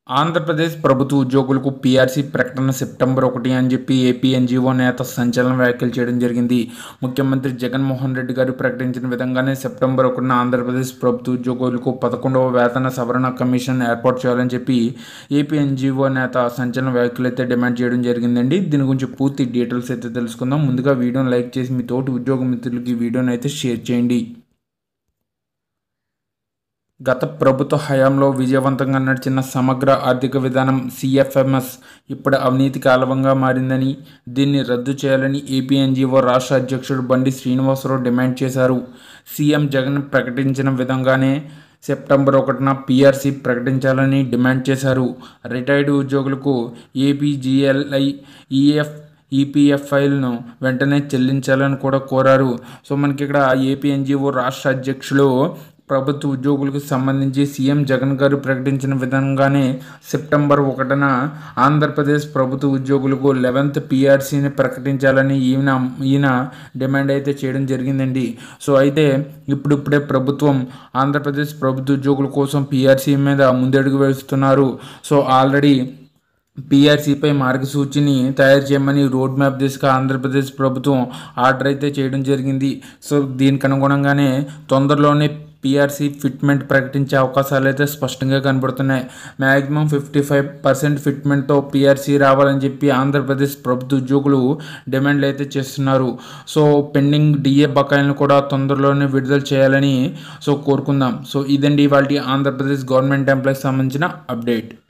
ఆంధ్రప్రదేశ్ ప్రభుత్వ ఉద్యోగులకు పీఆర్సీ ప్రకటన సెప్టెంబర్ ఒకటి అని చెప్పి ఏపీ ఎన్జీఓ నేత సంచలన వ్యాఖ్యలు చేయడం జరిగింది ముఖ్యమంత్రి జగన్మోహన్ రెడ్డి గారు ప్రకటించిన విధంగానే సెప్టెంబర్ ఒకటిన ఆంధ్రప్రదేశ్ ప్రభుత్వ ఉద్యోగులకు పదకొండవ వేతన సవరణ కమిషన్ ఏర్పాటు చేయాలని చెప్పి ఏపీ ఎన్జీఓ నేత సంచలన వ్యాఖ్యలు అయితే డిమాండ్ చేయడం జరిగిందండి దీని గురించి పూర్తి డీటెయిల్స్ అయితే తెలుసుకుందాం ముందుగా వీడియోని లైక్ చేసి మీ తోటి ఉద్యోగ మిత్రులకి ఈ వీడియోని అయితే షేర్ చేయండి గత ప్రభుత్వ హయాంలో విజయవంతంగా నడిచిన సమగ్ర ఆర్థిక విధానం సిఎఫ్ఎంఎస్ ఇప్పుడు అవినీతి కాలవంగా మారిందని దీన్ని రద్దు చేయాలని ఏపీ ఎన్జీఓ రాష్ట్ర అధ్యక్షుడు బండి శ్రీనివాసరావు డిమాండ్ చేశారు సీఎం జగన్ ప్రకటించిన విధంగానే సెప్టెంబర్ ఒకటిన పీఆర్సీ ప్రకటించాలని డిమాండ్ చేశారు రిటైర్డ్ ఉద్యోగులకు ఏపీజీఎల్ఐ ఈఎఫ్ ఈపీఎఫ్ ఫైల్ను వెంటనే చెల్లించాలని కూడా కోరారు సో మనకి ఇక్కడ ఏపీ ఎన్జీఓ రాష్ట్ర అధ్యక్షులు ప్రభుత్వ ఉద్యోగులకు సంబంధించి సీఎం జగన్ గారు ప్రకటించిన విధంగానే సెప్టెంబర్ ఒకటిన ఆంధ్రప్రదేశ్ ప్రభుత్వ ఉద్యోగులకు లెవెన్త్ పీఆర్సీని ప్రకటించాలని ఈయన ఈయన డిమాండ్ అయితే చేయడం జరిగిందండి సో అయితే ఇప్పుడిప్పుడే ప్రభుత్వం ఆంధ్రప్రదేశ్ ప్రభుత్వ ఉద్యోగుల కోసం పీఆర్సీ మీద ముందడుగు వేస్తున్నారు సో ఆల్రెడీ పీఆర్సీపై మార్గసూచిని తయారు చేయమని రోడ్ మ్యాప్ దిశగా ఆంధ్రప్రదేశ్ ప్రభుత్వం ఆర్డర్ అయితే చేయడం జరిగింది సో దీనికి అనుగుణంగానే తొందరలోనే పీఆర్సీ ఫిట్మెంట్ ప్రకటించే అవకాశాలు అయితే స్పష్టంగా కనబడుతున్నాయి మ్యాక్సిమం ఫిఫ్టీ ఫైవ్ పర్సెంట్ ఫిట్మెంట్తో పీఆర్సీ రావాలని చెప్పి ఆంధ్రప్రదేశ్ ప్రభుత్వ ఉద్యోగులు డిమాండ్లు అయితే చేస్తున్నారు సో పెండింగ్ డిఏ బకాయిలను కూడా తొందరలోనే విడుదల చేయాలని సో కోరుకుందాం సో ఇదండి వాళ్ళ ఆంధ్రప్రదేశ్ గవర్నమెంట్ ఎంప్లాయీకి సంబంధించిన అప్డేట్